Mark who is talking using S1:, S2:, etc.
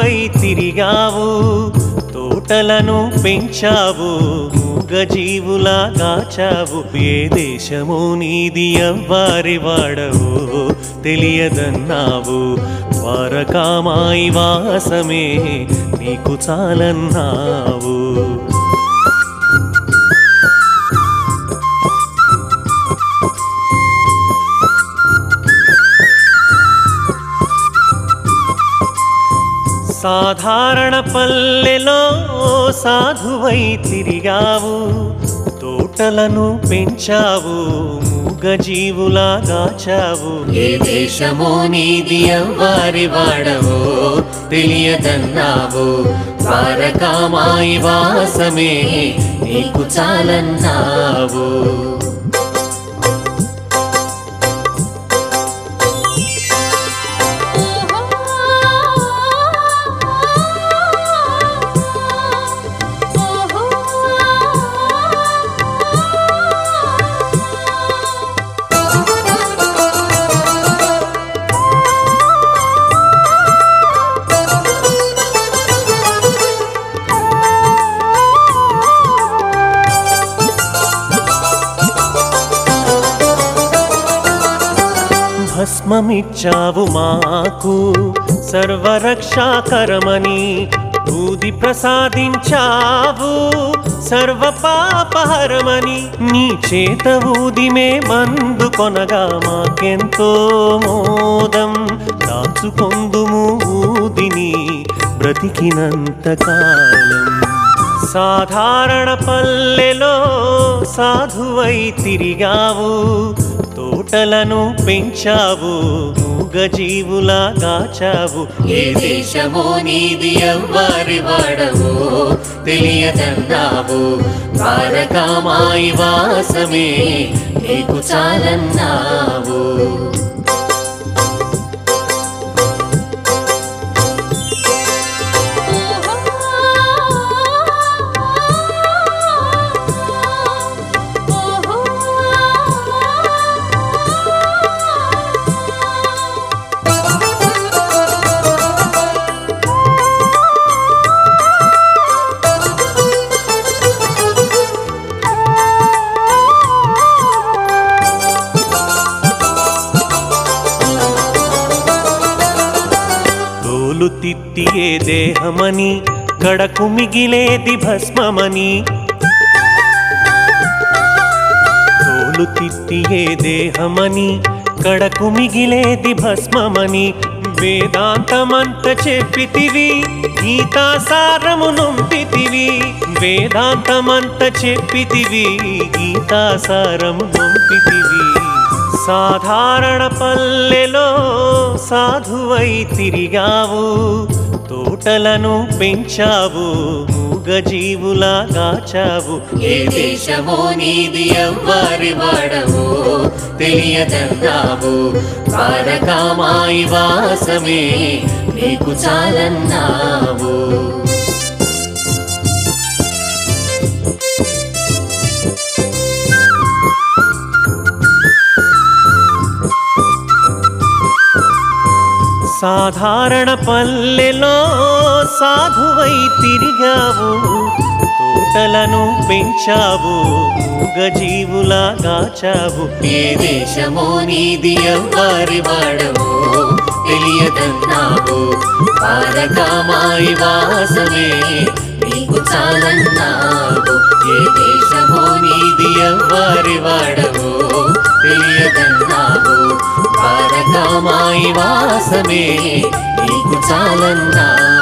S1: సాధువై తిరిగావు తోటలను పెంచావు మూగజీవులా కాచావు ఏ దేశము నీది ఎవ్వారి వాడవు తెలియదన్నావు ద్వారకామాయి వాసమే నీకు చాలన్నావు సాధారణ పల్లెలో సాధువై తిరిగావు తోటలను పెంచావు మూగజీవులా గాచావు ఏ దేశమో నీది ఎవ్వారి వాడవో తెలియదన్నావు ద్వారకామాయి వాసమే నీకు చాలన్నావు భస్మమిచ్చావు మాకు సర్వరక్షాకరమని బూది ప్రసాదించావు సర్వ పాపహరమని నీ చేత ఊదిమే మందు కొనగా మాకెంతో మోదం దాచుకొందుము ఊదిని బ్రతికినంత కాలం సాధారణ పల్లెలో సాధువై తిరిగావు తోటలను పెంచావు మూగజీవులా కాచావు ఏ దేశమో నీది ఎవ్వరి వాడవు తెలియదన్నావు తారకామాయి వాసమే నీకు చాలన్నావు తోలు తిత్తియే దేహమని కడకు మిగిలేది భస్మమని తోలు తిత్తియే దేహమని కడకు మిగిలేది భస్మమని వేదాంతమంత చెప్పితివి గీతాసారము నొంపితివి వేదాంతమంత చెప్పితివి గీతాసారము నొంపితివి సాధారణ పల్లెలో సాధువై తిరిగావు తోటలను పెంచావు మూగజీవులా కాచావు ఏ దేశమో నీది ఎవ్వరి వాడవు తెలియదన్నావు తారకామాయి వాసమే నీకు చాలన్నావు సాధారణ పల్లెలో సాధువై తిరిగావు తోటలను పెంచావు మూగజీవులా కాచావు ఏ దేశమో నీది ఎవ్వరి వాడవు తెలియదన్నావు తారకామాయి వాసమే నీకు చాలన్నావు ఏ దేశమో నీది ఎవ్వరి వాడవు తెలియదన్నావు తారకామాయి వాసమే నీకు చాలన్నావు